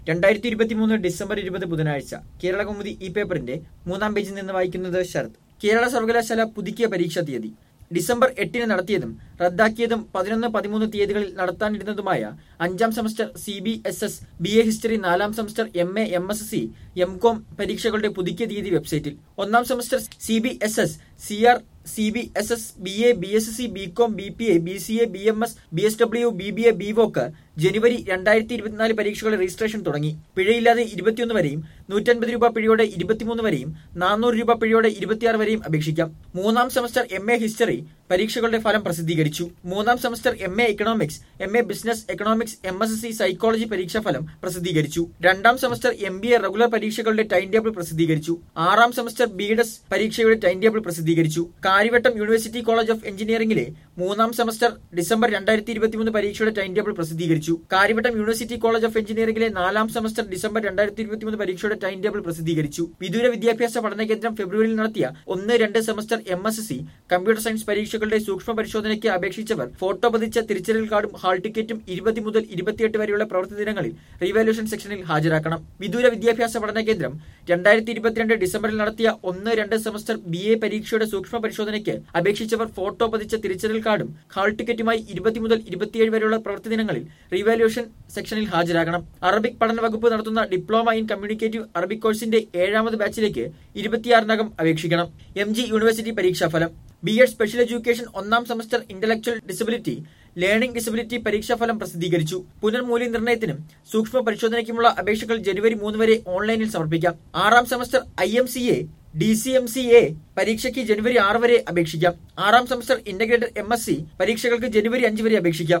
രണ്ടായിരത്തി ഇരുപത്തിമൂന്ന് ഡിസംബർ ഇരുപത് ബുധനാഴ്ച കേരള കൗമുദി ഈ പേപ്പറിന്റെ മൂന്നാം പേജിൽ നിന്ന് വായിക്കുന്നത് ശരത് കേരള സർവകലാശാല പുതുക്കിയ പരീക്ഷാ തീയതി ഡിസംബർ എട്ടിന് നടത്തിയതും റദ്ദാക്കിയതും പതിനൊന്ന് പതിമൂന്ന് തീയതികളിൽ നടത്താനിരുന്നതുമായ അഞ്ചാം semester C B S S B A history നാലാം semester M A M S C M com പരീക്ഷകളുടെ പുതുക്കിയ തീയതി വെബ്സൈറ്റിൽ ഒന്നാം semester C B S S C R C B S S B A B S C B com B P A B C A B M S B S W B B A B voc ജനുവരി രണ്ടായിരത്തി ഇരുപത്തിനാല് പരീക്ഷകളുടെ registration തുടങ്ങി പിഴയില്ലാതെ ഇരുപത്തിയൊന്ന് വരെയും നൂറ്റൻപത് രൂപ പിഴയോടെ ഇരുപത്തിമൂന്ന് വരെയും നാനൂറ് രൂപ പിഴയോടെ ഇരുപത്തിയാറ് വരെയും അപേക്ഷിക്കാം മൂന്നാം സെമസ്റ്റർ എം എ ഹിസ്റ്ററി പരീക്ഷകളുടെ ഫലം പ്രസിദ്ധീകരിച്ചു മൂന്നാം semester M A economics M A business economics M S C psychology പരീക്ഷാ ഫലം പ്രസിദ്ധീകരിച്ചു രണ്ടാം semester M B A regular പരീക്ഷകളുടെ ടൈം ടേബിൾ പ്രസിദ്ധീകരിച്ചു ആറാം സെമസ്റ്റർ ബി എസ് പരീക്ഷയുടെ ടൈം ടേബിൾ പ്രസിദ്ധീകരിച്ചു കാര്യവട്ടം യൂണിവേഴ്സിറ്റി കോളേജ് ഓഫ് എഞ്ചിനീയറിംഗിലെ മൂന്നാം സെമസ്റ്റർ ഡിസംബർ രണ്ടായിരത്തി ഇരുപത്തിമൂന്ന് പരീക്ഷയുടെ ടൈം ടേബിൾ പ്രസിദ്ധീകരിച്ചു കാര്യവട്ടം യൂണിവേഴ്സിറ്റി കോളേജ് ഓഫ് എഞ്ചിനീയറിംഗിലെ നാലാം സെമസ്റ്റർ ഡിസംബർ രണ്ടായിരത്തി ഇരുപത്തിമൂന്ന് പരീക്ഷയുടെ ടൈം ടേബിൾ പ്രസിദ്ധീകരിച്ചു വിദൂര വിദ്യാഭ്യാസ പഠന കേന്ദ്രം ഫെബ്രുവരിയിൽ നടത്തിയ ഒന്ന് രണ്ട് semester M S C computer science പരീക്ഷകളുടെ സൂക്ഷ്മ പരിശോധനയ്ക്ക് അപേക്ഷിച്ചവർ ഫോട്ടോ പതിച്ച തിരിച്ചറിയൽ കാർഡും ഹാൾ ടിക്കറ്റും ഇരുപത് മുതൽ ഇരുപത്തിയെട്ട് വരെയുള്ള പ്രവൃത്തി ദിനങ്ങളിൽ റീവാലുവേഷൻ സെക്ഷനിൽ ഹാജരാക്കണം വിദൂര വിദ്യാഭ്യാസ പഠന കേന്ദ്രം രണ്ടായിരത്തി ഇരുപത്തിരണ്ട് ഡിസംബറിൽ നടത്തിയ ഒന്ന് രണ്ട് സെമസ്റ്റർ ബി എ പരീക്ഷയുടെ സൂക്ഷ്മ പരിശോധനയ്ക്ക് അപേക്ഷിച്ചവർ ഫോട്ടോ പതിച്ച തിരിച്ചറിയൽ കാർഡും ഹാൾ ടിക്കറ്റുമായി ഇരുപത് മുതൽ ഇരുപത്തിയേഴ് വരെയുള്ള പ്രവൃത്തി ദിനങ്ങളിൽ റീവാലുവേഷൻ സെക്ഷനിൽ ഹാജരാകണം അറബിക് പഠന വകുപ്പ് നടത്തുന്ന ഡിപ്ലോമ ഇൻ കമ്മ്യൂണിക്കേറ്റീവ് അറബിക് കോഴ്സിന്റെ ഏഴാമത് ബാച്ചിലേക്ക് ഇരുപത്തിയാറിനകം അപേക്ഷിക്കണം എം ജി യൂണിവേഴ്സിറ്റി പരീക്ഷാഫലം ബി എഡ് സ്പെഷ്യൽ എഡ്യൂക്കേഷൻ ഒന്നാം semester intellectual disability learning disability പരീക്ഷാഫലം പ്രസിദ്ധീകരിച്ചു പുനർമൂല്യനിർണ്ണയത്തിനും സൂക്ഷ്മ പരിശോധനയ്ക്കുമുള്ള അപേക്ഷകൾ ജനുവരി മൂന്ന് വരെ ഓൺലൈനിൽ സമർപ്പിക്കാം ആറാം semester I M C A D C M C A പരീക്ഷയ്ക്ക് ജനുവരി ആറ് വരെ അപേക്ഷിക്കാം ആറാം semester integrated M S C പരീക്ഷകൾക്ക് ജനുവരി അഞ്ച് വരെ അപേക്ഷിക്കാം